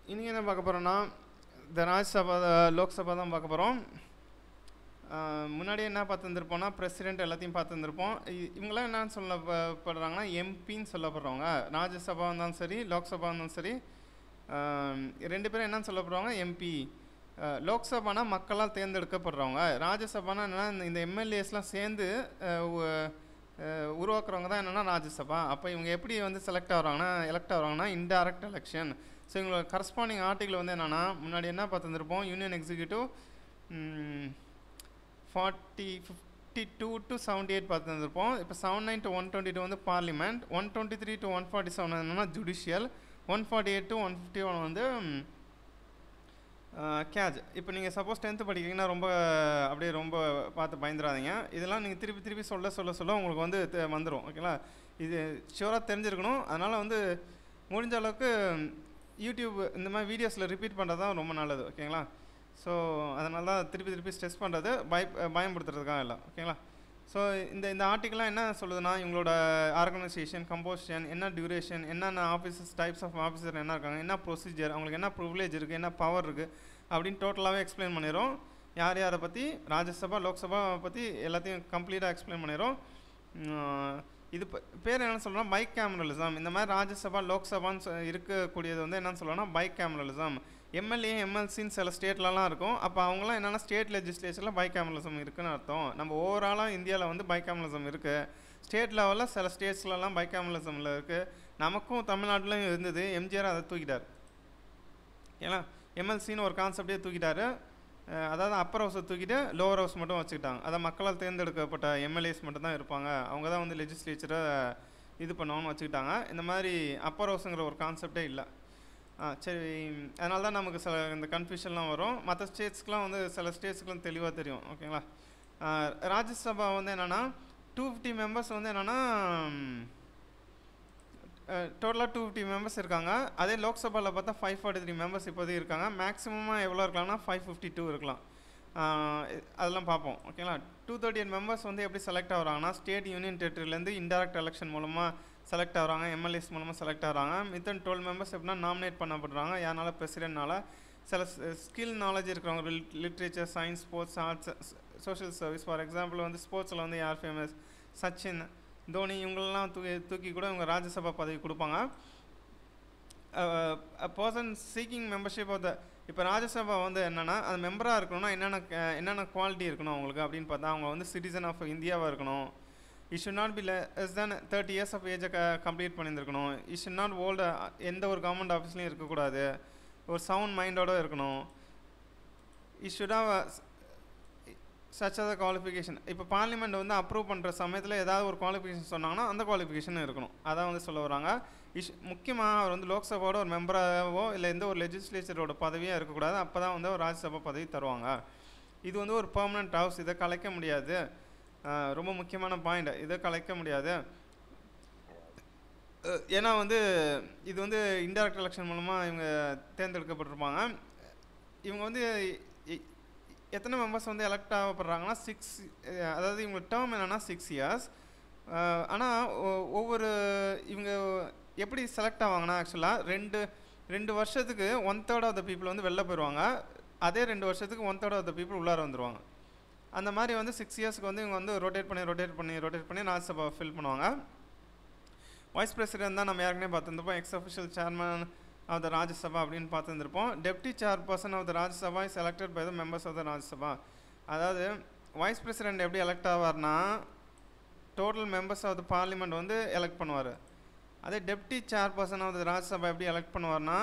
இன்றைக்கி என்ன பார்க்க போகிறோன்னா இந்த ராஜ்யசபா லோக்சபா தான் பார்க்க போகிறோம் முன்னாடி என்ன பார்த்துருந்துருப்போம்னா பிரசிடென்ட் எல்லாத்தையும் பார்த்துருந்துருப்போம் இவங்களாம் என்னன்னு சொல்லப்படுறாங்கன்னா எம்பின்னு சொல்லப்படுறவங்க ராஜ்யசபா இருந்தாலும் சரி லோக்சபா இருந்தாலும் சரி ஆஹ் ரெண்டு பேரும் என்னன்னு சொல்லப்படுறவங்க எம்பி லோக்சபானா மக்களால் தேர்ந்தெடுக்கப்படுறவங்க ராஜ்யசபானா என்னென்னா இந்த- இந்த எம்எல்ஏஸ்லாம் சேர்ந்து ஆஹ் உ- ஆஹ் உருவாக்குறவங்க தான் என்னென்னா ராஜ்யசபா அப்போ இவங்க எப்படி வந்து செலக்ட் ஆகுறாங்கன்னா எலெக்ட் ஆகுறாங்கன்னா இன்டைரக்ட் எலெக்ஷன் ஸோ இவங்களோட கரஸ்பாண்டிங் ஆர்டிகல் வந்து என்னென்னா முன்னாடி என்ன பார்த்துருந்துருப்போம் union executive forty fifty two to seventy eight பார்த்துருந்துருப்போம் இப்போ seven nine to one twenty two வந்து parliament one twenty three to one forty seven என்னன்னா judicial one forty eight to one fifty one வந்து கேஜ் இப்போ நீங்கள் suppose tenth படிக்கிறீங்கன்னா ரொம்ப அப்படியே ரொம்ப பார்த்து பயந்துடாதீங்க இதெல்லாம் நீங்கள் திருப்பி திருப்பி சொல்ல சொல்ல சொல்ல உங்களுக்கு வந்து தெ- வந்துடும் ஓகேங்களா இது ஷூராக தெரிஞ்சிருக்கணும் அதனால் வந்து முடிஞ்ச அளவுக்கு யூடியூப் இந்த மாதிரி வீடியோஸில் ரிப்பீட் பண்ணுறது தான் ரொம்ப நல்லது ஓகேங்களா ஸோ அதனால தான் திருப்பி திருப்பி ஸ்ட்ரெஸ் பண்ணுறது பய பயன்படுத்துறதுக்காக இல்லை ஓகேங்களா ஸோ இந்த இந்த ஆர்டிக்கெலாம் என்ன சொல்லுதுன்னா இவங்களோட ஆர்கனைசேஷன் கம்போசிஷன் என்ன டியூரேஷன் என்னென்ன ஆஃபீஸஸ் டைப்ஸ் ஆஃப் ஆஃபீஸர் என்ன இருக்காங்க என்ன ப்ரொசீஜர் அவங்களுக்கு என்ன ப்ரிவிலேஜ் இருக்குது என்ன பவர் இருக்குது அப்படின்னு டோட்டலாகவே எக்ஸ்பிளைன் பண்ணிடும் யார் யாரை பற்றி ராஜ்யசபா லோக்சபா பற்றி எல்லாத்தையும் கம்ப்ளீட்டாக எக்ஸ்பிளைன் பண்ணிடும் உம், இது ப- பேர் என்ன சொல்கிறோம் பைக் கேமரலிசம் இந்த மாதிரி ராஜ்யசபா லோக்சபான்னு சொ- இருக்கக்கூடியது வந்து என்னன்னு சொல்லணும்னா பைக் கேமரலிசம் எம்எல்ஏ எம்எல்சின்னு சில ஸ்டேட்லலாம் இருக்கும் அப்போ அவங்களாம் என்னென்னா ஸ்டேட் லெஜிஸ்லேச்சரில் பைக் கேமரலிசம் இருக்குன்னு அர்த்தம் நம்ம ஓவராலாக இந்தியாவில் வந்து பைக் கேமரலிசம் இருக்குது ஸ்டேட் லெவலில் சில ஸ்டேட்ஸ்லலாம் பைக் கேமரலிசமில் இருக்குது நமக்கும் தமிழ்நாட்டிலையும் இருந்தது எம்ஜிஆர் அதை தூக்கிட்டார் ஏன்னா எம்எல்சின்னு ஒரு கான்செப்டே தூக்கிட்டாரு அஹ் அதாவது அப்பர் ஹவுஸை தூக்கிட்டு லோவர் ஹவுஸ் மட்டும் வச்சுக்கிட்டாங்க அதான் மக்களால் தேர்ந்தெடுக்கப்பட்ட எம்எல்ஏஸ் மட்டும் தான் இருப்பாங்க அவங்க தான் வந்து லெஜிஸ்லேச்சரை இது பண்ணுவாங்கன்னு வச்சுக்கிட்டாங்க இந்த மாதிரி அப்பர் ஹவுஸுங்கிற ஒரு கான்செப்டே இல்லை ஆ சரி அதனால தான் நமக்கு சில இந்த கன்ஃபியூஷன்லாம் வரும் மற்ற ஸ்டேட்ஸ்க்குலாம் வந்து சில ஸ்டேட்ஸ்க்குலாம் தெளிவாக தெரியும் ஓகேங்களா ஆ, ராஜ்யசபா வந்து என்னென்னா டூ ஃபிஃப்டி மெம்பர்ஸ் வந்து என்னென்னா டோட்டலாக டூ ஃபிஃப்டி மெம்பர்ஸ் இருக்காங்க அதே லோக்சபாவில் பார்த்தா ஃபைவ் ஃபார்ட்டி த்ரீ மெம்பர்ஸ் இப்போதைக்கு இருக்காங்க மேக்ஸிமமாக எவ்வளோ இருக்கலாம்னா ஃபைவ் ஃபிஃப்டி டூ இருக்கலாம் ஆஹ் இ- அதெல்லாம் பார்ப்போம் ஓகேங்களா டூ தேர்ட்டி எயிட் மெம்பர்ஸ் வந்து எப்படி செலக்ட் ஆகுறாங்கன்னா ஸ்டேட் யூனியன் டெரிட்டரியிலேருந்து இன்டெரக்ட் எலெக்ஷன் மூலமாக செலக்ட் ஆகுறாங்க எம்எல்ஏஸ் மூலமாக செலக்ட் ஆகுறாங்க மித்தன் டுவெல் மெம்பர்ஸ் எப்படின்னா நாமினேட் பண்ணப்படுறாங்க யாருனால பிரசிடென்ட்னால சில ஸ்கில் நாலேஜ் இருக்கிறவங்க literature science sports arts social service for example வந்து ஸ்போர்ட்ஸில் வந்து யார் ஃபேமஸ் சச்சின் தோனி இவங்களெல்லாம் தூக்கி தூக்கி கூட இவங்க ராஜ்யசபா பதவி கொடுப்பாங்க person seeking membership of the இப்போ ராஜ்யசபா வந்து என்னென்னா அது மெம்பராக இருக்கணும்னா என்னென்ன க- என்னென்ன குவாலிட்டி இருக்கணும் அவங்களுக்கு அப்படின்னு பார்த்தா அவங்க வந்து சிட்டிசன் ஆஃப் இந்தியாவாக இருக்கணும் he should not be less than thirty years of ஏஜை க கம்ப்ளீட் பண்ணியிருந்துருக்கணும் இ ஷுட் நாட் ஓல்டு எந்த ஒரு கவர்மெண்ட் ஆஃபீஸ்லையும் இருக்கக்கூடாது ஒரு சவுண்ட் மைண்டோட இருக்கணும் இ ஷுட் ஹவ் சச் அத குவாலிஃபிகேஷன் இப்போ பார்லிமெண்ட் வந்து அப்ரூவ் பண்ணுற சமயத்தில் ஏதாவது ஒரு குவாலிஃபிகேஷன் சொன்னாங்கன்னா அந்த குவாலிஃபிகேஷன் இருக்கணும் அதான் வந்து சொல்ல வராங்க இஷ் முக்கியமாக அவர் வந்து லோக்சபாவோட ஒரு மெம்பராகவோ இல்லை எந்த ஒரு லெஜிஸ்லேச்சரோட பதவியாக இருக்கக்கூடாது அப்போ தான் வந்து ஒரு ராஜ்யசபா பதவி தருவாங்க இது வந்து ஒரு பெர்மனன்ட் ஹவுஸ் இதை கலைக்க முடியாது ஆஹ் ரொம்ப முக்கியமான பாயிண்ட் இதை கலைக்க முடியாது அஹ் ஏன்னா வந்து இது வந்து இன்டைரக்ட் எலெக்ஷன் மூலமாக இவங்க தேர்ந்தெடுக்கப்பட்டிருப்பாங்க இவங்க வந்து எ- எத்தனை மெம்பர்ஸ் வந்து எலெக்ட் ஆகப்படுறாங்கன்னா சிக்ஸ் அதாவது இவங்க டேர்ம் என்னன்னா சிக்ஸ் இயர்ஸ் ஆனால் ஒவ்வொரு இவங்க எப்படி செலக்ட் ஆவாங்கன்னா ஆக்சுவலாக ரெண்டு ரெண்டு வருஷத்துக்கு one third of the people வந்து வெளில போயிடுவாங்க அதே ரெண்டு வருஷத்துக்கு one third of the people உள்ளார வந்துருவாங்க அந்த மாதிரி வந்து சிக்ஸ் இயர்ஸ்க்கு வந்து இவங்க வந்து ரொட்டேட் பண்ணி ரொட்டேட் பண்ணி ரொட்டேட் பண்ணி ராஜ்யசபா ஃபில் பண்ணுவாங்க வைஸ் பிரசிடென்ட் தான் நம்ம ஏற்கனவே பார்த்துருப்போம் X official chairman of the Rajya Sabha அப்படின்னு பார்த்துருப்போம் deputy chairperson of the Rajya Sabha is elected by the members of த ராஜ்யசபா அதாவது வைஸ் பிரசிடென்ட் எப்படி elect ஆவார்னா total members of the parliament வந்து எலெக்ட் பண்ணுவார் அதே deputy chairperson of the Rajya Sabha எப்படி எலெக்ட் பண்ணுவார்னா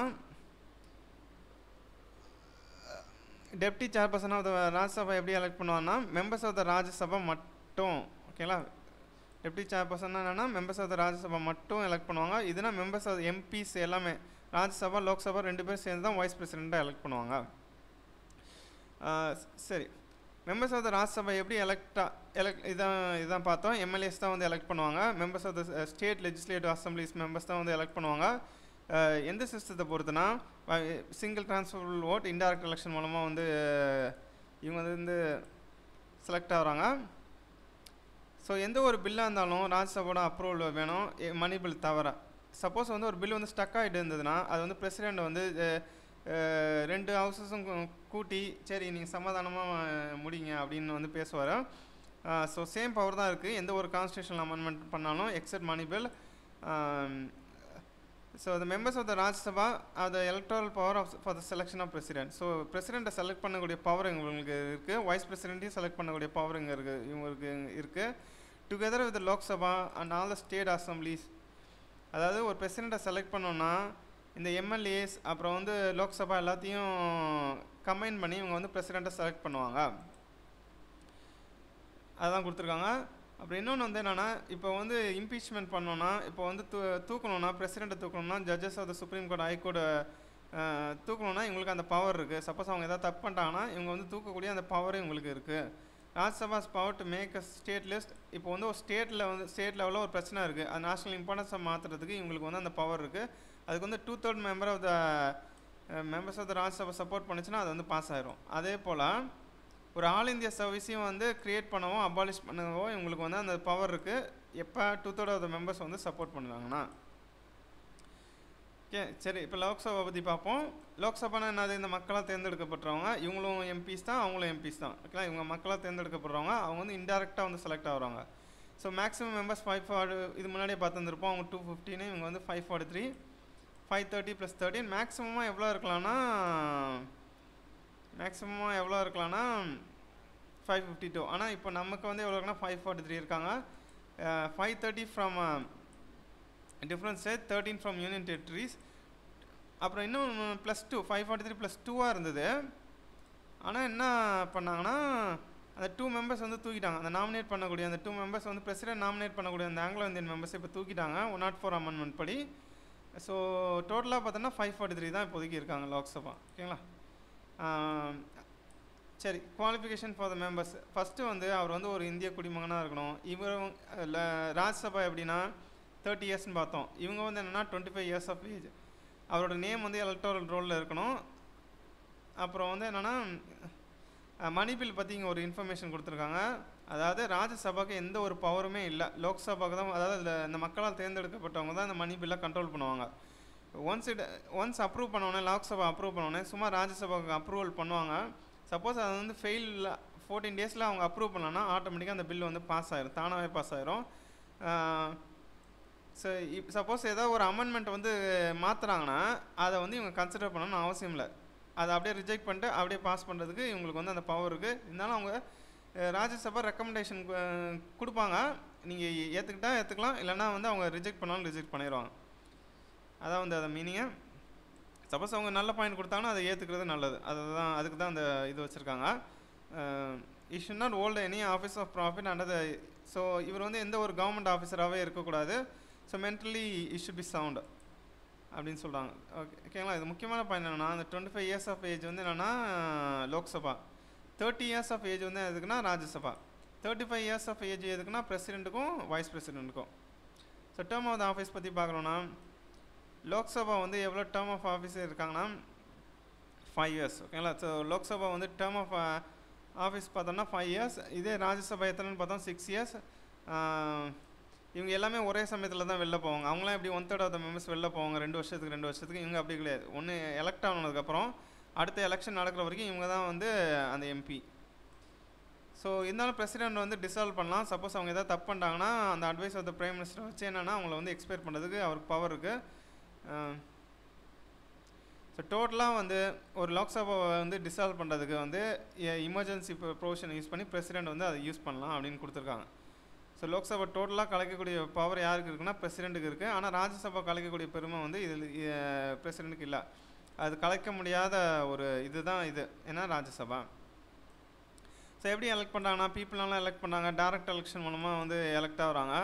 deputy chairperson of the Rajya Sabha எப்படி எலெக்ட் பண்ணுவார்னா மெம்பர்ஸ் ஆஃப் த ராஜ்யசபா மட்டும் ஓகேங்களா டெப்டி சேர்பர்சன் என்னன்னா மெம்பர்ஸ் ஆஃப் த ராஜ்யசபா மட்டும் எலெக்ட் பண்ணுவாங்க இதுனா மெம்பர்ஸ் ஆஃப் எம்பிஸ் எல்லாமே ராஜ்யசபா லோக்சபா ரெண்டு பேரும் சேர்ந்து தான் வைஸ் பிரசிடெண்ட்டாக எலெக்ட் பண்ணுவாங்க ஆஹ் சரி மெம்பர்ஸ் ஆஃப் த ராஜ்யசபா எப்படி எலெக்டா எலெக்ட் இதான் இதான் பார்த்தோம் எம்எல்ஏஸ் தான் வந்து எலெக்ட் பண்ணுவாங்க members of the state legislative assemblies members தான் வந்து எலெக்ட் பண்ணுவாங்க ஆஹ் எந்த சிஸ்டத்தை பொறுத்துனா single transferable vote indirect election மூலமாக வந்து இவங்க வந்து செலக்ட் ஆகுறாங்க ஸோ எந்த ஒரு பில்லாக இருந்தாலும் ராஜ்யசபாவோட அப்ரூவல் வேணும் மணி பில் தவிர சப்போஸ் வந்து ஒரு பில் வந்து ஸ்டக் ஆகிட்டு இருந்ததுன்னா அது வந்து பிரசிடெண்ட் வந்து அஹ், ரெண்டு ஹவுசஸும் கூட்டி சரி நீங்கள் சமாதானமாக முடிங்க அப்படின்னு வந்து பேசுவார் ஸோ சேம் பவர் தான் இருக்குது எந்த ஒரு கான்ஸ்டியூஷனல் அமெண்ட்மெண்ட் பண்ணாலும் except money bill so the members of the Rajya Sabha are the electoral power of for the selection of president so பிரசிடெண்ட்டை select பண்ணக்கூடிய பவர் இவங்களுக்கு இருக்குது வைஸ் பிரசிடெண்ட்டையும் செலக்ட் பண்ணக்கூடிய பவர் இங்கே இருக்குது இவங்களுக்கு இருக்குது together with Lok Sabha and all the state assemblies அதாவது ஒரு பிரசிடெண்ட்டை செலக்ட் பண்ணோன்னா இந்த எம்எல்ஏஸ் அப்புறம் வந்து லோக்சபா எல்லாத்தையும் கம்பைன் பண்ணி இவங்க வந்து பிரசிடெண்ட்டை செலக்ட் பண்ணுவாங்க அதான் கொடுத்துருக்காங்க அப்புறம் இன்னொன்று வந்து என்னென்னா இப்போ வந்து இம்பீச்மெண்ட் பண்ணோன்னா இப்போ வந்து தூ தூக்கணும்னா பிரசிடெண்ட்டை தூக்கணும்னா judges of the supreme court high court தூக்கணும்னா இவங்களுக்கு அந்த பவர் இருக்குது சப்போஸ் அவங்க ஏதாவது தப்பு பண்ணிட்டாங்கன்னா இவங்க வந்து தூக்கக்கூடிய அந்த பவரே இவங்களுக்கு இருக்குது ராஜ்சபாஸ் power to make a state list இப்போ வந்து ஒரு ஸ்டேட்டில் வந்து ஸ்டேட் லெவலில் ஒரு பிரச்சனை இருக்குது அது நேஷனல் இம்பார்ட்டன்ஸை மாற்றுறதுக்கு இவங்களுக்கு வந்து அந்த பவர் இருக்குது அதுக்கு வந்து two third member of the members of the Rajya Sabha support பண்ணுச்சுன்னா அது வந்து பாஸ் ஆயிரும் அதே போல் ஒரு ஆல் இந்தியா சர்வீஸையும் வந்து க்ரியேட் பண்ணவோ அபாலிஷ் பண்ணவோ இவங்களுக்கு வந்து அந்த பவர் இருக்குது எப்போ two third of the members வந்து சப்போர்ட் பண்ணுறாங்கன்னா ஓகே சரி இப்போ லோக்சபா பற்றி பார்ப்போம் லோக்சபானா என்னது இந்த மக்களாக தேர்ந்தெடுக்கப்பட்டவங்க இவங்களும் எம்பிஸ் தான் அவங்களும் எம்பிஸ் தான் ஓகேங்களா இவங்க மக்களாக தேர்ந்தெடுக்கப்படுறவங்க அவங்க வந்து இன்டெரக்டாக வந்து செலக்ட் ஆகுறாங்க so maximum members five forty இது முன்னாடியே பார்த்துருந்துருப்போம் அவங்க டூ ஃபிஃப்டின்னு இவங்க வந்து five forty three five thirty plus thirteen மேக்ஸிமமாக எவ்வளோ இருக்கலாம்னா மேக்ஸிமமாக எவ்வளோ இருக்கலாம்னா ஃபைவ் ஃபிஃப்டி டூ ஆனால் இப்போ நமக்கு வந்து எவ்வளோ இருக்குன்னா ஃபைவ் ஃபார்ட்டி த்ரீ இருக்காங்க five thirty from different state thirteen from union territories அப்புறம் இன்னும் plus two five forty three plus டூவாக இருந்தது ஆனால் என்ன பண்ணாங்கன்னா அந்த டூ மெம்பர்ஸ் வந்து தூக்கிட்டாங்க அந்த நாமினேட் பண்ணக்கூடிய அந்த டூ மெம்பர்ஸ் வந்து பிரசிடென்ட் நாமினேட் பண்ணக்கூடிய அந்த ஆங்கிலோ இந்தியன் மெம்பர்ஸ் இப்போ தூக்கிட்டாங்க ஒன் நாட் ஃபோர் அமெண்ட்மெண்ட் படி ஸோ டோட்டலாக பார்த்தோன்னா ஃபைவ் ஃபார்ட்டி த்ரீ தான் இப்போதைக்கு இருக்காங்க லோக்சபா ஓகேங்களா ஆம், சரி qualification for the members first வந்து அவர் வந்து ஒரு இந்திய குடிமகனாக இருக்கணும் இவர் ராஜ்சபா எப்படின்னா தேர்ட்டி இயர்ஸ்னு பார்த்தோம் இவங்க வந்து என்னென்னா twenty five years of age அவரோட நேம் வந்து எலக்டோரல் ரோலில் இருக்கணும் அப்புறம் வந்து என்னென்னா மணி பில் பற்றி இங்கே ஒரு இன்ஃபர்மேஷன் கொடுத்துருக்காங்க அதாவது ராஜ்யசபாக்கு எந்த ஒரு பவருமே இல்லை லோக்சபாக்கு தான் அதாவது அதில் இந்த மக்களால் தேர்ந்தெடுக்கப்பட்டவங்க தான் இந்த மணி பில்லை கண்ட்ரோல் பண்ணுவாங்க ஒன்ஸ் இட் ஒன்ஸ் அப்ரூவ் பண்ணோடனே லோக்சபா அப்ரூவ் பண்ணோடனே சும்மா ராஜ்யசபாவுக்கு அப்ரூவல் பண்ணுவாங்க சப்போஸ் அது வந்து ஃபெயில் ஃபோர்டீன் டேஸில் அவங்க அப்ரூவ் பண்ணலன்னா ஆட்டோமேட்டிக்காக அந்த பில் வந்து பாஸ் ஆயிரும் தானாகவே பாஸ் ஆயிரும் ஸோ இப் சப்போஸ் ஏதோ ஒரு அமெண்ட்மெண்ட் வந்து மாற்றுறாங்கன்னா அதை வந்து இவங்க கன்சிடர் பண்ணணும்னு அவசியம் இல்லை அதை அப்படியே ரிஜெக்ட் பண்ணிட்டு அப்படியே பாஸ் பண்ணுறதுக்கு இவங்களுக்கு வந்து அந்த பவர் இருக்குது இருந்தாலும் அவங்க அஹ், ராஜ்யசபா ரெக்கமெண்டேஷன் கொடுப்பாங்க நீங்கள் ஏற்றுக்கிட்டா ஏற்றுக்கலாம் இல்லைன்னா வந்து அவங்க ரிஜெக்ட் பண்ணாலும் ரிஜெக்ட் பண்ணிடுவாங்க அதான் வந்து அதை மீனிங்கு சப்போஸ் அவங்க நல்ல பாயிண்ட் கொடுத்தாங்கன்னா அதை ஏற்றுக்கிறது நல்லது அதுதான் அதுக்கு தான் அந்த இது வச்சுருக்காங்க இ should not hold any office of profit under the so இவர் வந்து எந்த ஒரு கவர்மெண்ட் ஆஃபீஸராகவே இருக்கக்கூடாது so mentally E should be sound அப்படின்னு சொல்கிறாங்க ஓகே ஓகேங்களா இது முக்கியமான பாயிண்ட் என்னென்னா அந்த twenty five years of age வந்து என்னென்னா Lok Sabha thirty years of age வந்து எதுக்குன்னா Rajya Sabha thirty five years of age எதுக்குன்னா பிரசிடெண்ட்டுக்கும் wise பிரசிடெண்ட்டுக்கும் so term of the office பற்றி பார்க்குறோன்னா லோக்சபா வந்து எவ்வளோ டேர்ம் ஆஃப் ஆஃபீஸ் இருக்காங்கன்னா ஃபைவ் இயர்ஸ் ஓகேங்களா ஸோ லோக்சபா வந்து டேர்ம் ஆஃப் ஆஃபீஸ் பார்த்தோம்னா ஃபைவ் இயர்ஸ் இதே ராஜ்யசபா எத்தனைன்னு பார்த்தோம் சிக்ஸ் இயர்ஸ் இவங்க எல்லாமே ஒரே சமயத்தில் தான் வெளில போவாங்க அவங்களாம் எப்படி one third of the members வெளில போவாங்க ரெண்டு வருஷத்துக்கு ரெண்டு வருஷத்துக்கு இவங்க அப்படி கிடையாது ஒன்று எலெக்ட் ஆனதுக்கப்புறம் அடுத்த எலெக்ஷன் நடக்கிற வரைக்கும் இவங்க தான் வந்து அந்த எம்பி ஸோ இருந்தாலும் பிரசிடென்ட் வந்து டிசால்வ் பண்ணலாம் சப்போஸ் அவங்க ஏதாவது தப்பு பண்ணிட்டாங்கன்னா அந்த advice of the prime minister வச்சு என்னென்னா அவங்கள வந்து எக்ஸ்பெக்ட் பண்ணுறதுக்கு அவருக்கு பவர் இருக்குது ஸோ டோட்டலாக வந்து ஒரு லோக்சபாவை வந்து டிசால்வ் பண்ணுறதுக்கு வந்து எமர்ஜென்சி ப்ரொவிஷன் யூஸ் பண்ணி பிரசிடென்ட் வந்து அதை யூஸ் பண்ணலாம் அப்படின்னு கொடுத்துருக்காங்க ஸோ லோக்சபா டோட்டலாக கலைக்கக்கூடிய பவர் யாருக்கு இருக்குன்னா பிரசிடெண்ட்டுக்கு இருக்குது ஆனால் ராஜ்யசபா கலைக்கக்கூடிய பெருமை வந்து இதில் பிரசிடெண்ட்டுக்கு இல்லை அது கலைக்க முடியாத ஒரு இதுதான் இது ஏன்னா ராஜ்யசபா ஸோ எப்படி எலெக்ட் பண்ணுறாங்கன்னா பீப்புளெலாம் எலெக்ட் பண்ணாங்க டைரக்ட் எலெக்ஷன் மூலமாக வந்து எலெக்ட் ஆகுறாங்க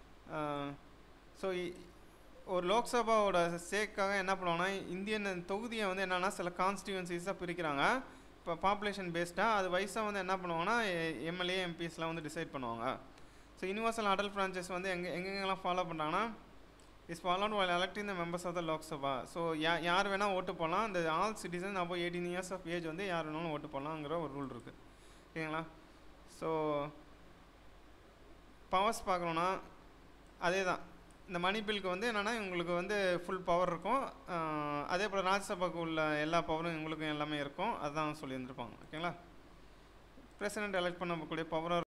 ஸோ ஒரு லோக்சபாவோட சேக்காக என்ன பண்ணுவாங்கன்னா இந்தியன் தொகுதியை வந்து என்னென்னா சில கான்ஸ்டியூன்சிஸாக பிரிக்கிறாங்க இப்போ பாப்புலேஷன் பேஸ்டாக அது வயசாக வந்து என்ன பண்ணுவாங்கன்னா எம்எல்ஏ எம்பிஸ்லாம் வந்து டிசைட் பண்ணுவாங்க ஸோ யூனிவர்சல் அடல் ஃப்ரான்ச்சைஸ் வந்து எங்கே எங்கெங்கெல்லாம் ஃபாலோ பண்ணுறாங்கன்னா is followed while எலக்டிங் the members of the Lok Sabha so yeah யார் வேணால் ஓட்டு போடலாம் இந்த ஆல் சிட்டிசன் அப்போ எயிட்டீன் இயர்ஸ் ஆஃப் ஏஜ் வந்து யார் வேணாலும் ஓட்டு போடலாங்கிற ஒரு ரூல் இருக்குது ஓகேங்களா ஸோ பவர்ஸ் பார்க்குறோன்னா அதே தான் இந்த மணி பில்க்கு வந்து என்னென்னா உங்களுக்கு வந்து ஃபுல் பவர் இருக்கும் ஆஹ் அதே போல் ராஜ்யசபாவுக்கு உள்ள எல்லா பவரும் உங்களுக்கும் எல்லாமே இருக்கும் அதுதான் சொல்லியிருந்திருப்பாங்க ஓகேங்களா பிரசிடென்ட் எலெக்ட் பண்ணக்கூடிய பவரும்